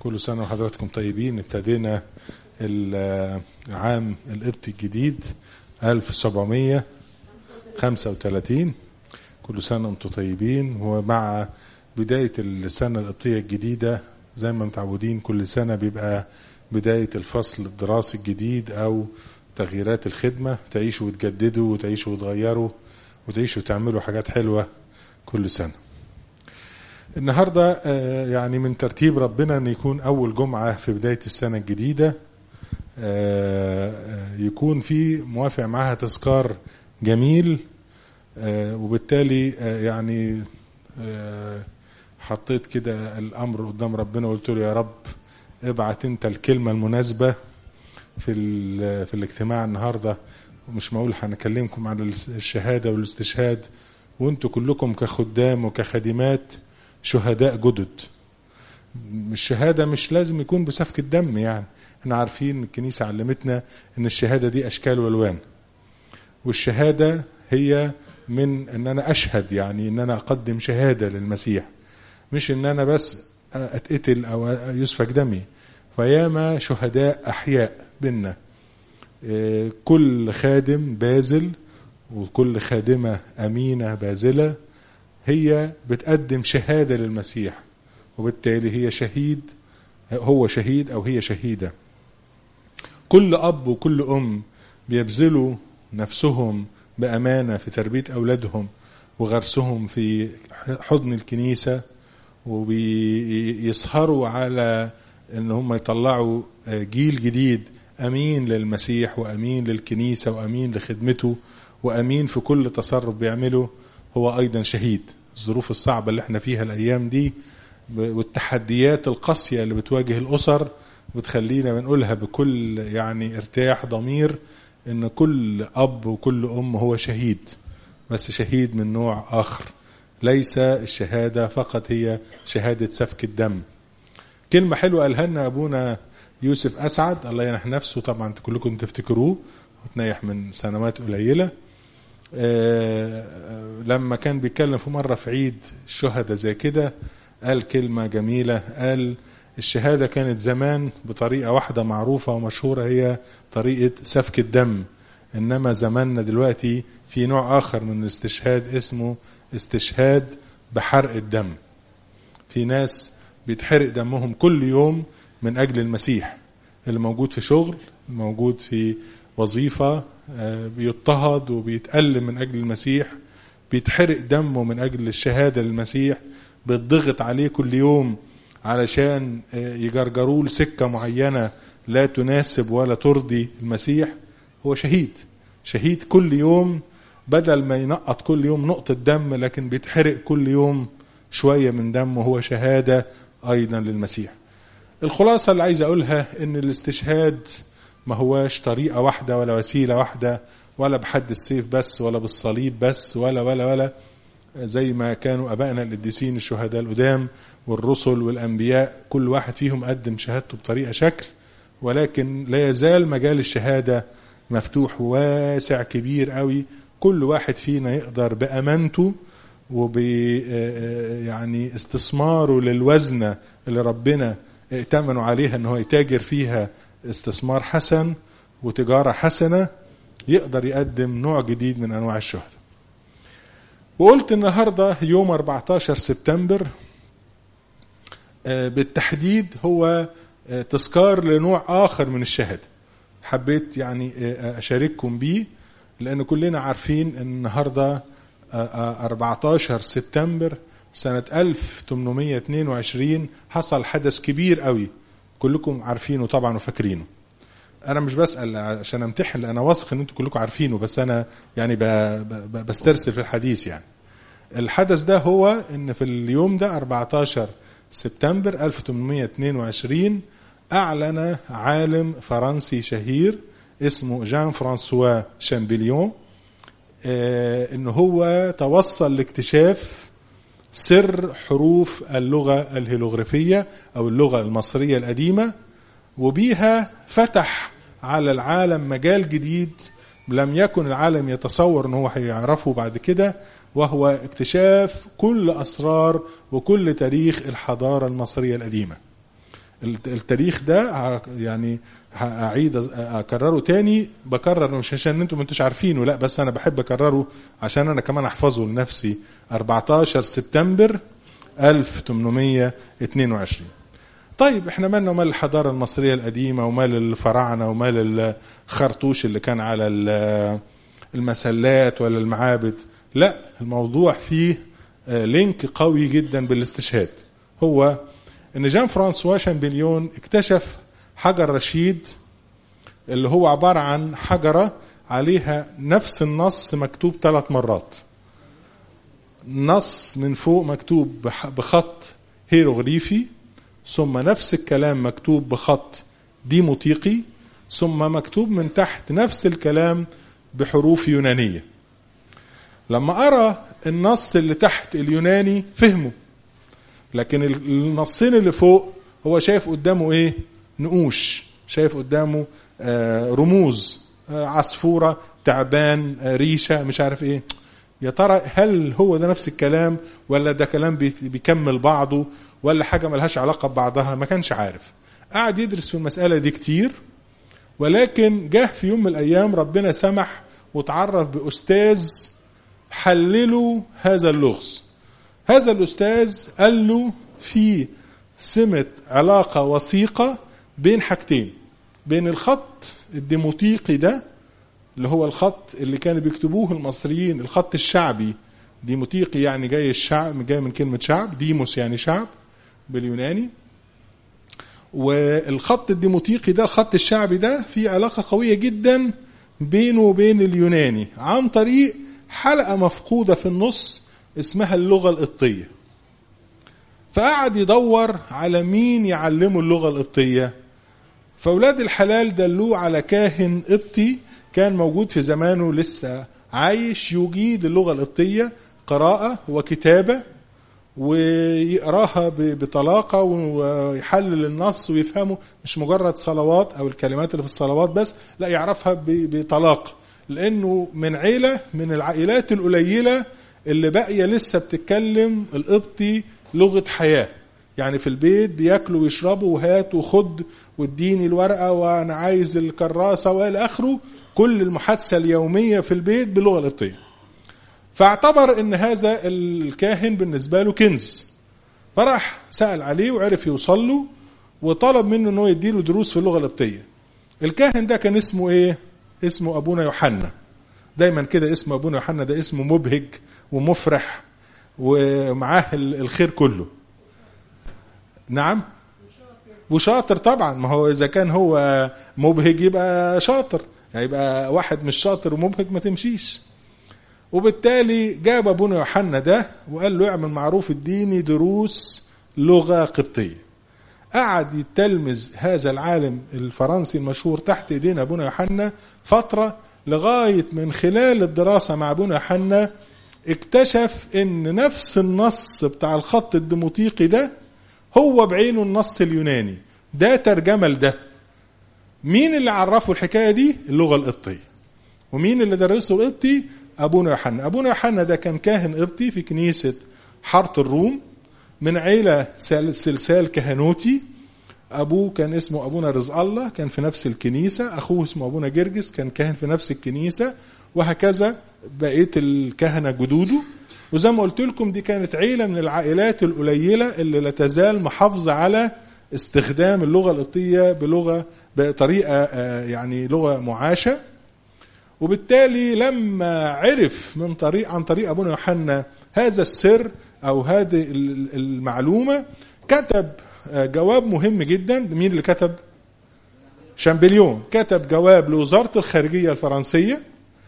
كل سنة وحضراتكم طيبين ابتدينا العام القبطي الجديد 1735 كل سنة وانتم طيبين ومع بداية السنة القبطية الجديدة زي ما متعودين كل سنة بيبقى بداية الفصل الدراسي الجديد أو تغييرات الخدمة تعيشوا وتجددوا وتعيشوا وتغيروا وتعيشوا وتعملوا حاجات حلوة كل سنة النهاردة يعني من ترتيب ربنا أن يكون أول جمعة في بداية السنة الجديدة يكون في موافق معها تذكار جميل وبالتالي يعني حطيت كده الأمر قدام ربنا وقلت له يا رب ابعت انت الكلمة المناسبة في في الاجتماع النهارده ومش معقول هنكلمكم عن الشهاده والاستشهاد وانتوا كلكم كخدام وكخادمات شهداء جدد الشهاده مش لازم يكون بسفك الدم يعني احنا عارفين الكنيسه علمتنا ان الشهاده دي اشكال والوان والشهاده هي من ان انا اشهد يعني ان انا اقدم شهاده للمسيح مش ان انا بس اتقتل او يسفك دمي فياما شهداء احياء بينا كل خادم باذل وكل خادمه امينه باذله هي بتقدم شهاده للمسيح وبالتالي هي شهيد هو شهيد او هي شهيده كل اب وكل ام بيبذلوا نفسهم بامانه في تربيه اولادهم وغرسهم في حضن الكنيسه وبيسهروا على ان هم يطلعوا جيل جديد امين للمسيح وامين للكنيسه وامين لخدمته وامين في كل تصرف بيعمله هو ايضا شهيد الظروف الصعبه اللي احنا فيها الايام دي والتحديات القاسيه اللي بتواجه الاسر بتخلينا بنقولها بكل يعني ارتياح ضمير ان كل اب وكل ام هو شهيد بس شهيد من نوع اخر ليس الشهاده فقط هي شهاده سفك الدم كلمة حلوة قالها لنا أبونا يوسف أسعد الله ينح نفسه طبعا كلكم تفتكروه وتنيح من سنوات قليلة لما كان بيتكلم في مرة في عيد الشهداء زي كده قال كلمة جميلة قال الشهادة كانت زمان بطريقة واحدة معروفة ومشهورة هي طريقة سفك الدم إنما زماننا دلوقتي في نوع آخر من الاستشهاد اسمه استشهاد بحرق الدم في ناس بيتحرق دمهم كل يوم من اجل المسيح اللي موجود في شغل موجود في وظيفه بيضطهد وبيتألم من اجل المسيح بيتحرق دمه من اجل الشهاده للمسيح بيتضغط عليه كل يوم علشان يجرجروه لسكه معينه لا تناسب ولا ترضي المسيح هو شهيد شهيد كل يوم بدل ما ينقط كل يوم نقطه دم لكن بيتحرق كل يوم شويه من دمه هو شهاده ايضا للمسيح الخلاصه اللي عايز اقولها ان الاستشهاد ما هواش طريقه واحده ولا وسيله واحده ولا بحد السيف بس ولا بالصليب بس ولا ولا ولا زي ما كانوا ابائنا القديسين الشهداء القدام والرسل والانبياء كل واحد فيهم قدم شهادته بطريقه شكل ولكن لا يزال مجال الشهاده مفتوح واسع كبير قوي كل واحد فينا يقدر بامانته وب يعني استثماره للوزنة اللي ربنا ائتمنوا عليها ان هو يتاجر فيها استثمار حسن وتجارة حسنة يقدر يقدم نوع جديد من انواع الشهداء وقلت النهاردة يوم 14 سبتمبر بالتحديد هو تذكار لنوع اخر من الشهادة حبيت يعني اشارككم بيه لان كلنا عارفين ان النهارده 14 سبتمبر سنة 1822 حصل حدث كبير قوي كلكم عارفينه طبعا وفاكرينه انا مش بسال عشان امتحن انا واثق ان انتم كلكم عارفينه بس انا يعني بسترسل في الحديث يعني الحدث ده هو ان في اليوم ده 14 سبتمبر 1822 اعلن عالم فرنسي شهير اسمه جان فرانسوا شامبليون ان هو توصل لاكتشاف سر حروف اللغه الهيروغليفيه او اللغه المصريه القديمه وبيها فتح على العالم مجال جديد لم يكن العالم يتصور ان هو هيعرفه بعد كده وهو اكتشاف كل اسرار وكل تاريخ الحضاره المصريه القديمه التاريخ ده يعني هعيد اكرره تاني بكرر مش عشان انتم انتوش عارفينه لا بس انا بحب اكرره عشان انا كمان احفظه لنفسي 14 سبتمبر 1822 طيب احنا مالنا ومال الحضاره المصريه القديمه ومال الفراعنه ومال الخرطوش اللي كان على المسلات ولا المعابد لا الموضوع فيه لينك قوي جدا بالاستشهاد هو ان جان فرانسوا شامبليون اكتشف حجر رشيد اللي هو عبارة عن حجرة عليها نفس النص مكتوب ثلاث مرات نص من فوق مكتوب بخط هيروغليفي ثم نفس الكلام مكتوب بخط ديموتيقي ثم مكتوب من تحت نفس الكلام بحروف يونانية لما أرى النص اللي تحت اليوناني فهمه لكن النصين اللي فوق هو شايف قدامه ايه نقوش شايف قدامه آه رموز آه عصفورة تعبان آه ريشة مش عارف ايه يا ترى هل هو ده نفس الكلام ولا ده كلام بيكمل بعضه ولا حاجة ملهاش علاقة ببعضها ما كانش عارف قعد يدرس في المسألة دي كتير ولكن جه في يوم من الأيام ربنا سمح وتعرف بأستاذ حللوا هذا اللغز هذا الأستاذ قال له في سمة علاقة وثيقة بين حاجتين بين الخط الديموتيقي ده اللي هو الخط اللي كانوا بيكتبوه المصريين الخط الشعبي ديموتيقي يعني جاي الشعب جاي من كلمة شعب ديموس يعني شعب باليوناني والخط الديموتيقي ده الخط الشعبي ده في علاقة قوية جدا بينه وبين اليوناني عن طريق حلقة مفقودة في النص اسمها اللغة القبطية فقعد يدور على مين يعلمه اللغة القبطية فأولاد الحلال دلوه على كاهن قبطي كان موجود في زمانه لسه عايش يجيد اللغة القبطية قراءة وكتابة ويقراها بطلاقة ويحلل النص ويفهمه مش مجرد صلوات أو الكلمات اللي في الصلوات بس لا يعرفها بطلاقة لأنه من عيلة من العائلات القليلة اللي باقية لسه بتتكلم القبطي لغة حياة يعني في البيت بياكلوا ويشربوا وهات وخد واديني الورقة وأنا عايز الكراسة وإلى آخره كل المحادثة اليومية في البيت باللغة القبطية فاعتبر ان هذا الكاهن بالنسبة له كنز فراح سأل عليه وعرف يوصل له وطلب منه انه يديله دروس في اللغة القبطية الكاهن ده كان اسمه ايه اسمه ابونا يوحنا دايما كده اسم ابونا يوحنا ده اسمه مبهج ومفرح ومعاه الخير كله نعم وشاطر طبعا ما هو اذا كان هو مبهج يبقى شاطر هيبقى يعني واحد مش شاطر ومبهج ما تمشيش وبالتالي جاب ابونا يوحنا ده وقال له اعمل معروف الديني دروس لغه قبطيه قعد يتلمذ هذا العالم الفرنسي المشهور تحت ايدينا ابونا يوحنا فتره لغايه من خلال الدراسه مع ابونا يوحنا اكتشف ان نفس النص بتاع الخط الديموتيقي ده هو بعينه النص اليوناني ده ترجمه لده مين اللي عرفه الحكايه دي اللغه القبطيه ومين اللي درسه القبطي ابونا يوحنا ابونا يوحنا ده كان كاهن قبطي في كنيسه حاره الروم من عيله سلسال كهنوتي ابوه كان اسمه ابونا رزق الله كان في نفس الكنيسه اخوه اسمه ابونا جرجس كان كاهن في نفس الكنيسه وهكذا بقيه الكهنه جدوده وزي ما قلت لكم دي كانت عيله من العائلات القليله اللي لا تزال محافظه على استخدام اللغه القبطيه بلغه بطريقه يعني لغه معاشه وبالتالي لما عرف من طريق عن طريق ابونا يوحنا هذا السر او هذه المعلومه كتب جواب مهم جدا مين اللي كتب شامبليون كتب جواب لوزاره الخارجيه الفرنسيه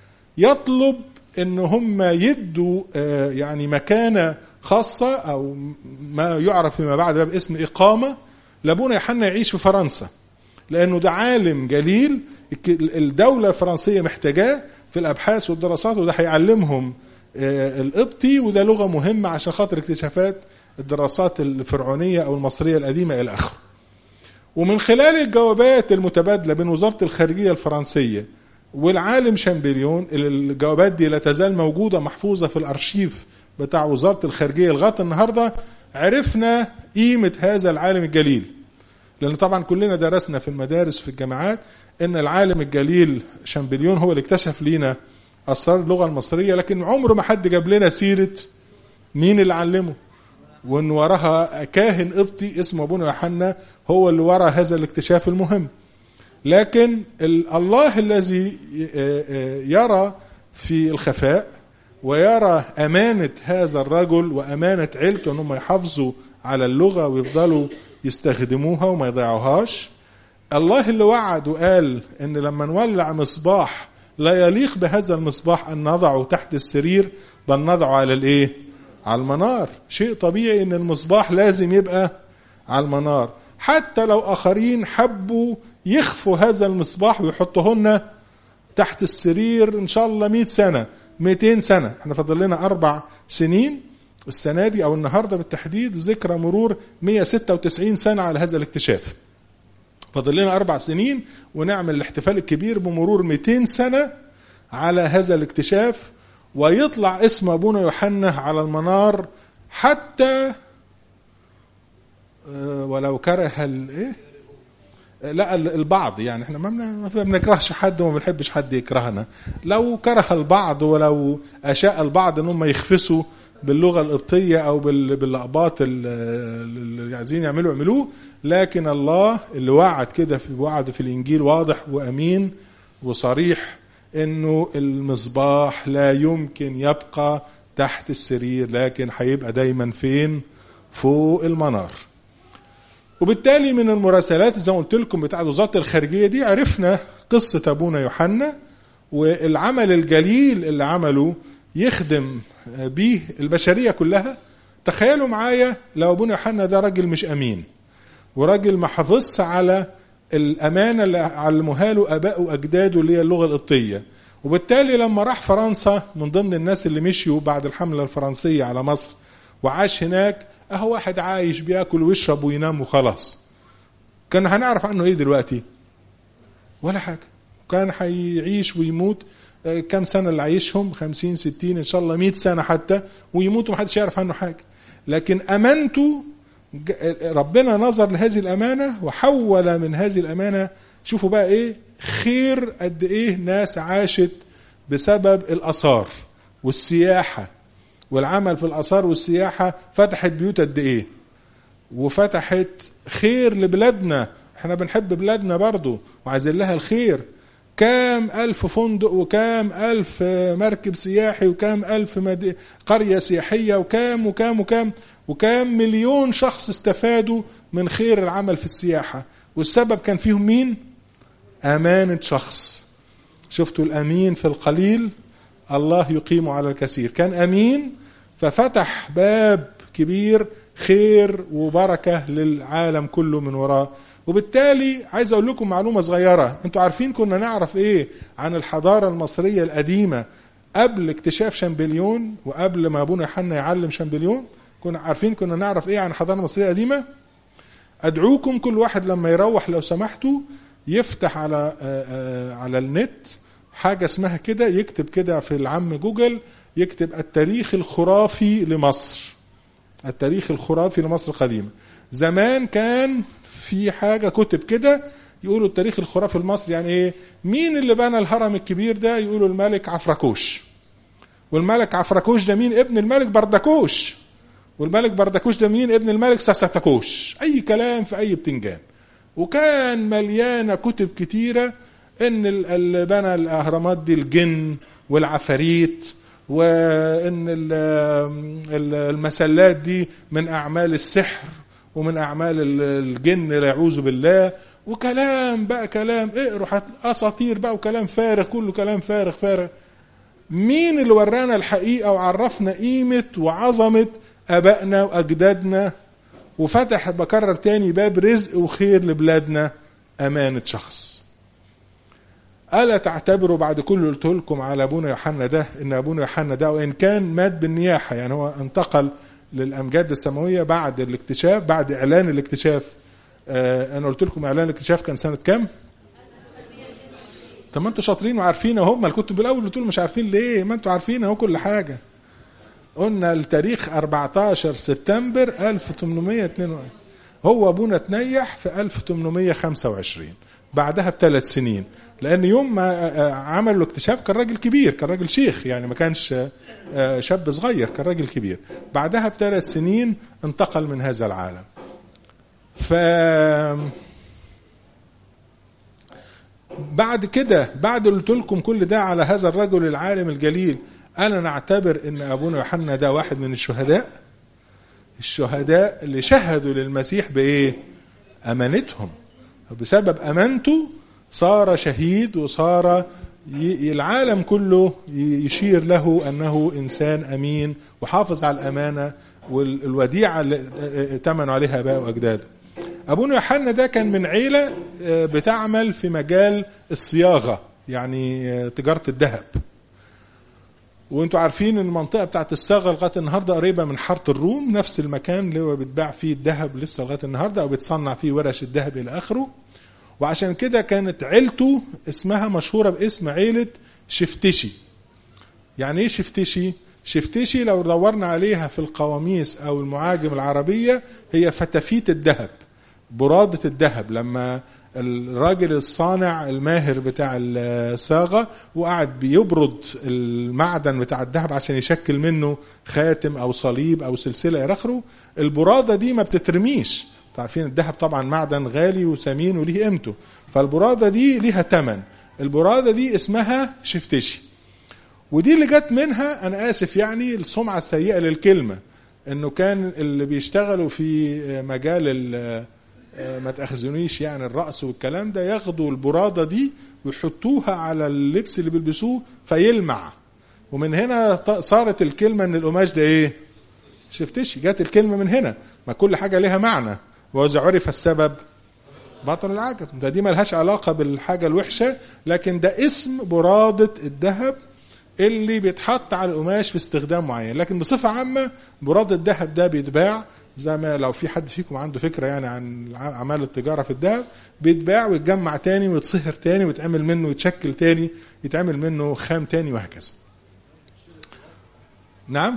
يطلب ان هم يدوا يعني مكانه خاصه او ما يعرف فيما بعد باسم اقامه لابونا يوحنا يعيش في فرنسا لانه ده عالم جليل الدولة الفرنسية محتاجاه في الأبحاث والدراسات وده هيعلمهم القبطي وده لغة مهمة عشان خاطر اكتشافات الدراسات الفرعونية أو المصرية القديمة إلى آخره. ومن خلال الجوابات المتبادلة بين وزارة الخارجية الفرنسية والعالم شامبليون الجوابات دي لا تزال موجودة محفوظة في الأرشيف بتاع وزارة الخارجية لغاية النهاردة عرفنا قيمة هذا العالم الجليل لان طبعا كلنا درسنا في المدارس في الجامعات ان العالم الجليل شامبليون هو اللي اكتشف لينا اسرار اللغه المصريه لكن عمره ما حد جاب لنا سيره مين اللي علمه وان وراها كاهن قبطي اسمه ابونا يوحنا هو اللي ورا هذا الاكتشاف المهم لكن الله الذي يرى في الخفاء ويرى أمانة هذا الرجل وأمانة عيلته أنهم يحافظوا على اللغة ويفضلوا يستخدموها وما يضيعوهاش الله اللي وعد وقال ان لما نولع مصباح لا يليق بهذا المصباح ان نضعه تحت السرير بل نضعه على الايه على المنار شيء طبيعي ان المصباح لازم يبقى على المنار حتى لو اخرين حبوا يخفوا هذا المصباح ويحطوهن تحت السرير ان شاء الله 100 سنه 200 سنه احنا فاضل لنا اربع سنين السنه دي او النهارده بالتحديد ذكرى مرور 196 سنه على هذا الاكتشاف فاضل لنا اربع سنين ونعمل الاحتفال الكبير بمرور 200 سنه على هذا الاكتشاف ويطلع اسم ابونا يوحنا على المنار حتى ولو كره الايه لا البعض يعني احنا ما بنكرهش حد وما بنحبش حد يكرهنا لو كره البعض ولو اشاء البعض ان هم يخفسوا باللغه القبطيه او بالاقباط اللي عايزين يعملوا يعملوه لكن الله اللي وعد كده في وعد في الانجيل واضح وامين وصريح انه المصباح لا يمكن يبقى تحت السرير لكن هيبقى دايما فين فوق المنار وبالتالي من المراسلات زي ما قلت لكم بتاعت وزاره الخارجيه دي عرفنا قصه ابونا يوحنا والعمل الجليل اللي عمله يخدم بيه البشريه كلها تخيلوا معايا لو ابونا يوحنا ده راجل مش امين وراجل ما حافظش على الامانه اللي علموها له ابائه واجداده اللي هي اللغه القبطيه وبالتالي لما راح فرنسا من ضمن الناس اللي مشيوا بعد الحمله الفرنسيه على مصر وعاش هناك اهو واحد عايش بياكل ويشرب وينام وخلاص كان هنعرف عنه ايه دلوقتي ولا حاجه كان هيعيش ويموت كم سنه اللي عايشهم 50 60 ان شاء الله 100 سنه حتى ويموت ومحدش يعرف عنه حاجه لكن امانته ربنا نظر لهذه الامانه وحول من هذه الامانه شوفوا بقى ايه خير قد ايه ناس عاشت بسبب الاثار والسياحه والعمل في الاثار والسياحه فتحت بيوت قد ايه وفتحت خير لبلادنا احنا بنحب بلادنا برضو وعايزين لها الخير كام ألف فندق وكام ألف مركب سياحي وكام ألف مد... قرية سياحية وكام وكام وكام وكام مليون شخص استفادوا من خير العمل في السياحة والسبب كان فيهم مين أمانة شخص شفتوا الأمين في القليل الله يقيم على الكثير كان أمين ففتح باب كبير خير وبركة للعالم كله من وراه وبالتالي عايز اقول لكم معلومه صغيره انتوا عارفين كنا نعرف ايه عن الحضاره المصريه القديمه قبل اكتشاف شامبليون وقبل ما ابونا يوحنا يعلم شامبليون كنا عارفين كنا نعرف ايه عن الحضاره المصريه القديمه ادعوكم كل واحد لما يروح لو سمحتوا يفتح على على النت حاجه اسمها كده يكتب كده في العم جوجل يكتب التاريخ الخرافي لمصر التاريخ الخرافي لمصر القديمه زمان كان في حاجة كتب كده يقولوا التاريخ الخرافي المصري يعني ايه مين اللي بنى الهرم الكبير ده يقولوا الملك عفركوش والملك عفركوش ده مين ابن الملك بردكوش والملك بردكوش ده مين ابن الملك سستكوش اي كلام في اي بتنجان وكان مليانه كتب كتيره ان اللي بنى الاهرامات دي الجن والعفاريت وان المسلات دي من اعمال السحر ومن اعمال الجن لا يعوذ بالله وكلام بقى كلام اقروا اساطير بقى وكلام فارغ كله كلام فارغ فارغ مين اللي ورانا الحقيقه وعرفنا قيمه وعظمه ابائنا واجدادنا وفتح بكرر تاني باب رزق وخير لبلادنا امانه شخص الا تعتبروا بعد كل اللي قلت لكم على ابونا يوحنا ده ان ابونا يوحنا ده وان كان مات بالنياحه يعني هو انتقل للامجاد السماويه بعد الاكتشاف بعد اعلان الاكتشاف آه انا قلت لكم اعلان الاكتشاف كان سنه كام؟ طب ما انتوا شاطرين وعارفين اهو ما كنتوا بالاول قلتوا مش عارفين ليه؟ ما انتوا عارفين اهو كل حاجه. قلنا التاريخ 14 سبتمبر 1822 هو ابونا تنيح في 1825 بعدها بثلاث سنين لان يوم ما عملوا الاكتشاف كان راجل كبير كان راجل شيخ يعني ما كانش شاب صغير كان راجل كبير بعدها بثلاث سنين انتقل من هذا العالم ف بعد كده بعد اللي قلت لكم كل ده على هذا الرجل العالم الجليل انا نعتبر ان ابونا يوحنا ده واحد من الشهداء الشهداء اللي شهدوا للمسيح بايه امانتهم بسبب امانته صار شهيد وصار العالم كله يشير له انه انسان امين وحافظ على الامانه والوديعه اللي ائتمنوا عليها اباء واجداده. ابونا يوحنا ده كان من عيله بتعمل في مجال الصياغه يعني تجاره الذهب. وانتوا عارفين ان المنطقه بتاعت الصاغه لغايه النهارده قريبه من حاره الروم نفس المكان اللي هو بيتباع فيه الذهب لسه لغايه النهارده او بيتصنع فيه ورش الذهب الى اخره. وعشان كده كانت عيلته اسمها مشهورة باسم عيلة شفتشي يعني ايه شفتشي شفتشي لو دورنا عليها في القواميس او المعاجم العربية هي فتافيت الذهب برادة الذهب لما الراجل الصانع الماهر بتاع الصاغة وقعد بيبرد المعدن بتاع الذهب عشان يشكل منه خاتم او صليب او سلسلة الى اخره البرادة دي ما بتترميش عارفين الذهب طبعا معدن غالي وثمين وليه قيمته فالبرادة دي ليها ثمن البرادة دي اسمها شفتشي ودي اللي جت منها انا اسف يعني السمعة السيئة للكلمة انه كان اللي بيشتغلوا في مجال ما تاخذونيش يعني الرأس والكلام ده ياخدوا البرادة دي ويحطوها على اللبس اللي بيلبسوه فيلمع ومن هنا صارت الكلمة ان القماش ده ايه شفتش جت الكلمة من هنا ما كل حاجة لها معنى وإذا عرف السبب بطل العجب ده دي ملهاش علاقة بالحاجة الوحشة لكن ده اسم برادة الذهب اللي بيتحط على القماش في استخدام معين لكن بصفة عامة براد الذهب ده بيتباع زي ما لو في حد فيكم عنده فكرة يعني عن أعمال التجارة في الذهب بيتباع ويتجمع تاني ويتصهر تاني ويتعمل منه يتشكل تاني يتعمل منه خام تاني وهكذا نعم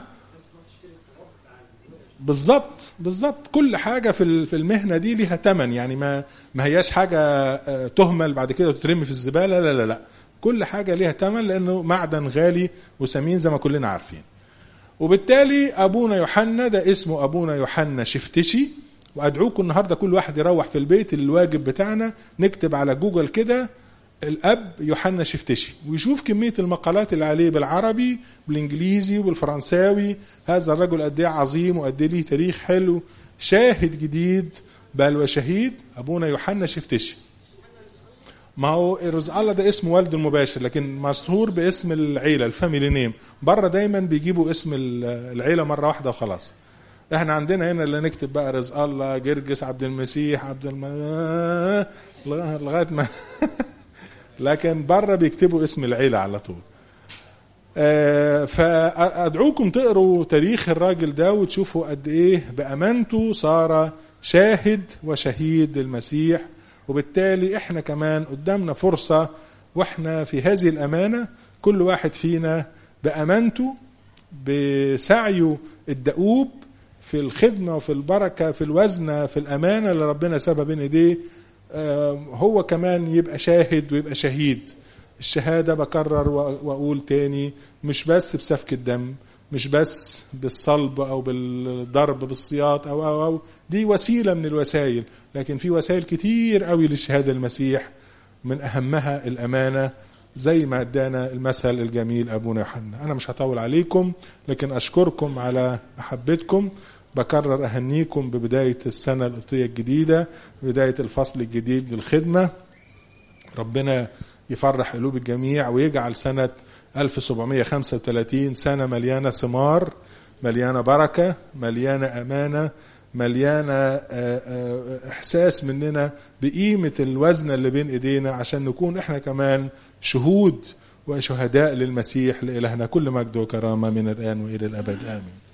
بالظبط بالظبط كل حاجة في في المهنة دي ليها ثمن يعني ما ما هياش حاجة تهمل بعد كده وتترمي في الزبالة لا لا لا كل حاجة ليها ثمن لأنه معدن غالي وثمين زي ما كلنا عارفين وبالتالي أبونا يوحنا ده اسمه أبونا يوحنا شفتشي وأدعوكم النهاردة كل واحد يروح في البيت الواجب بتاعنا نكتب على جوجل كده الاب يوحنا شفتشي ويشوف كميه المقالات اللي عليه بالعربي بالانجليزي وبالفرنساوي هذا الرجل قد ايه عظيم وقد ايه ليه تاريخ حلو شاهد جديد بل وشهيد ابونا يوحنا شفتشي ما هو رزق الله ده اسم والده المباشر لكن مشهور باسم العيله الفاميلي نيم بره دايما بيجيبوا اسم العيله مره واحده وخلاص احنا عندنا هنا اللي نكتب بقى رزق الله جرجس عبد المسيح عبد الم... لغايه ما لكن بره بيكتبوا اسم العيلة على طول آه فأدعوكم تقروا تاريخ الراجل ده وتشوفوا قد إيه بأمانته صار شاهد وشهيد للمسيح وبالتالي إحنا كمان قدامنا فرصة وإحنا في هذه الأمانة كل واحد فينا بأمانته بسعيه الدؤوب في الخدمة وفي البركة في الوزنة في الأمانة اللي ربنا سابها بين إيديه هو كمان يبقى شاهد ويبقى شهيد الشهادة بكرر وأقول تاني مش بس بسفك الدم مش بس بالصلب أو بالضرب بالسياط أو أو أو دي وسيلة من الوسائل لكن في وسائل كتير قوي للشهادة المسيح من أهمها الأمانة زي ما ادانا المثل الجميل أبونا يوحنا أنا مش هطول عليكم لكن أشكركم على محبتكم بكرر أهنيكم ببداية السنة القبطية الجديدة بداية الفصل الجديد للخدمة ربنا يفرح قلوب الجميع ويجعل سنة 1735 سنة مليانة ثمار مليانة بركة مليانة أمانة مليانة إحساس مننا بقيمة الوزن اللي بين إيدينا عشان نكون إحنا كمان شهود وشهداء للمسيح لإلهنا كل مجد وكرامة من الآن وإلى الأبد آمين